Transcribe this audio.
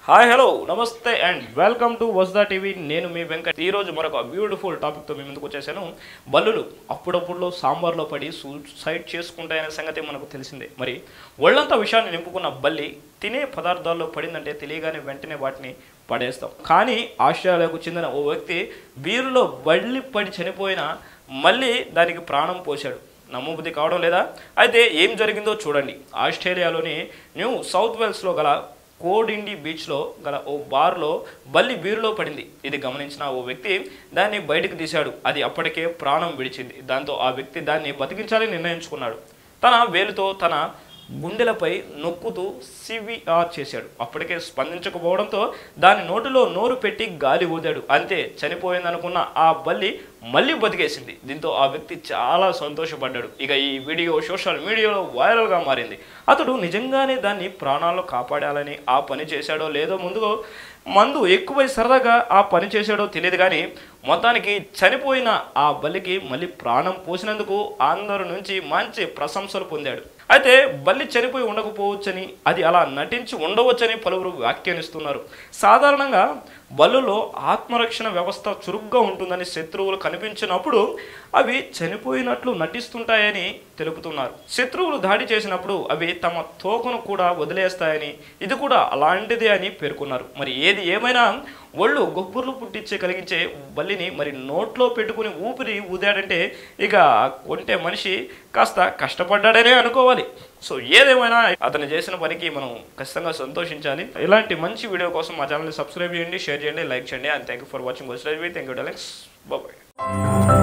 hi hello నమస్తే and welcome to వస్దా TV నేను మీ వెంకట్ ఈ రోజు మరొక బ్యూటిఫుల్ టాపిక్తో మీ ముందుకు వచ్చేసాను బల్లులు అప్పుడప్పుడు సాంబార్లో పడి సూసైడ్ చేసుకుంటాయనే సంగతి మనకు తెలిసిందే మరి ఒళ్ళంతా విషయాన్ని నింపుకున్న బల్లి తినే పదార్థాల్లో పడిందంటే తెలియగానే వెంటనే వాటిని పడేస్తాం కానీ ఆస్ట్రేలియాకు చెందిన ఓ వ్యక్తి బీరులో బల్లి పడి చనిపోయినా మళ్ళీ దానికి ప్రాణం పోశాడు నమ్మబుద్ధి కావడం లేదా అయితే ఏం జరిగిందో చూడండి ఆస్ట్రేలియాలోని న్యూ సౌత్ వేల్స్లో గల కోడిండి బీచ్లో గల ఓ బార్లో బల్లి బీరులో పడింది ఇది గమనించిన ఓ వ్యక్తి దాన్ని బయటకు తీశాడు అది అప్పటికే ప్రాణం విడిచింది దాంతో ఆ వ్యక్తి దాన్ని బతికించాలని నిర్ణయించుకున్నాడు తన వేలుతో తన గుండెలపై నొక్కుతూ సివిఆర్ చేశాడు అప్పటికే స్పందించకపోవడంతో దాని నోటిలో నోరు పెట్టి గాలి ఊదాడు అంతే చనిపోయిందనుకున్న ఆ బల్లి మళ్ళీ బతికేసింది దీంతో ఆ వ్యక్తి చాలా సంతోషపడ్డాడు ఇక ఈ వీడియో సోషల్ మీడియాలో వైరల్గా మారింది అతడు నిజంగానే దాన్ని ప్రాణాల్లో కాపాడాలని ఆ పని చేశాడో లేదో ముందుగా మందు ఎక్కువై సరదాగా ఆ పని చేశాడో తెలియదు కానీ మొత్తానికి చనిపోయిన ఆ బలికి మళ్ళీ ప్రాణం పోసినందుకు అందరి నుంచి మంచి ప్రశంసలు పొందాడు అయితే బల్లి చనిపోయి ఉండకపోవచ్చని అది అలా నటించి ఉండవచ్చని పలువురు వ్యాఖ్యానిస్తున్నారు సాధారణంగా బల్లులో ఆత్మరక్షణ వ్యవస్థ చురుగ్గా ఉంటుందని శత్రువులు కనిపించినప్పుడు అవి చనిపోయినట్లు నటిస్తుంటాయని తెలుపుతున్నారు శత్రువులు దాడి చేసినప్పుడు అవి తమ తోకను కూడా వదిలేస్తాయని ఇది కూడా అలాంటిదే అని పేర్కొన్నారు మరి ఏది ఏమైనా ఒళ్ళు గొబ్బుర్లు పుట్టించే కలిగించే బల్లిని మరి నోట్లో పెట్టుకుని ఊపిరి ఊదాడంటే ఇక కొంటే మనిషి కాస్త కష్టపడ్డాడనే అనుకోవాలి సో ఏదేమైనా అతను చేసిన పనికి మనం ఖచ్చితంగా సంతోషించాలి ఇలాంటి మంచి వీడియో కోసం మా ఛానల్ని సబ్స్క్రైబ్ చేయండి షేర్ చేయండి లైక్ చేయండి and thank you for watching thank you డాలెక్స్ బాయ్